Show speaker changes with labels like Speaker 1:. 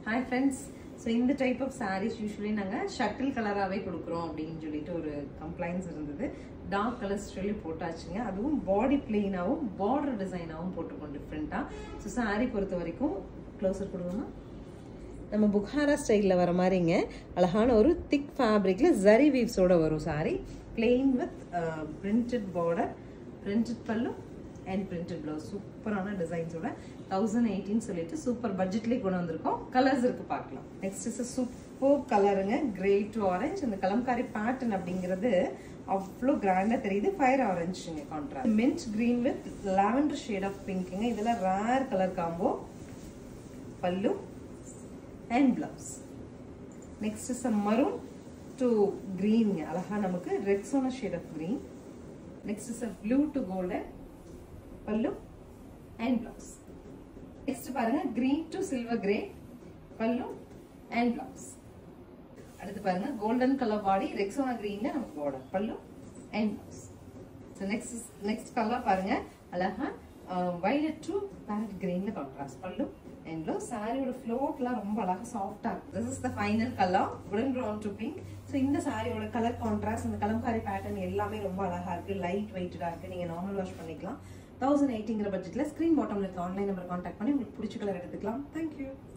Speaker 1: hi friends so இந்த type of saris usually நாங்கள் shuttle கலராகவே கொடுக்குறோம் அப்படின்னு சொல்லிட்டு ஒரு கம்ப்ளைண்ட்ஸ் இருந்தது டார்க் கலர்ஸ் சொல்லி போட்டாச்சுங்க அதுவும் பாடி பிளெயினாகவும் பார்டர் டிசைனாகவும் போட்டுக்கோம் டிஃப்ரெண்ட்டாக ஸோ சாரீ பொறுத்த வரைக்கும் க்ளோஸர் கொடுக்கணும் நம்ம புகாரா ஸ்டைலில் வர மாதிரிங்க அழகான ஒரு திக் ஃபேப்ரிக்கில் ஜரி வீவ்ஸோட வரும் sari plain with printed border printed pallu and printed blouse சூப்பரான டிசைன்ஸோட தௌசண்ட் எயிட்டின்னு சொல்லிட்டு சூப்பர் பட்ஜெட்லேயே கொண்டு வந்திருக்கோம் கலர்ஸ் இருக்கு பார்க்கலாம் நெக்ஸ்ட் இஸ் சூப்பர் கலருங்க கிரே டு ஆரஞ்ச் இந்த கலம்காரி பேட்டர்ன் அப்படிங்கிறது அவ்வளோ கிராண்டாக தெரியுது ஃபயர் ஆரஞ்சுங்க contrast mint green with lavender shade of பிங்க்குங்க இதெல்லாம் rare colour combo pallu and blouse next is a maroon to green அழகா நமக்கு Rexona shade of green next is a blue to golden pallu and blouse next பாருங்க green to silver grey pallu and blouse அடுத்து பாருங்க golden colour பாடி Rexona கிரீன்ல நமக்கு border pallu and blouse so next next colour பாருங்க அழகா violet to parrot கிரீன்ல contrast pallu and flow சாரியோட ஃப்ளோட்லாம் ரொம்ப அழகா சாஃப்டா இருக்கு this is the final colour உடன் ப்ரௌன் டு பிங்க் ஸோ இந்த சாரியோட கலர் கான்ட்ராஸ்ட் இந்த கலம்காரி பேட்டர்ன் எல்லாமே ரொம்ப அழகா இருக்கு லைட் வெயிட்டடா இருக்கு நீங்க நார்மல் வாஷ் பண்ணிக்கலாம் தௌசண்ட் எயிட்டிங்கிற பட்ஜெட்ல ஸ்க்ரீன் பாட்டம்ல இருக்க ஆன்லைன் நம்பர் கான்டாக்ட் பண்ணி உங்களுக்கு பிடிச்ச கலர் எடுத்துக்கலாம் தேங்க்யூ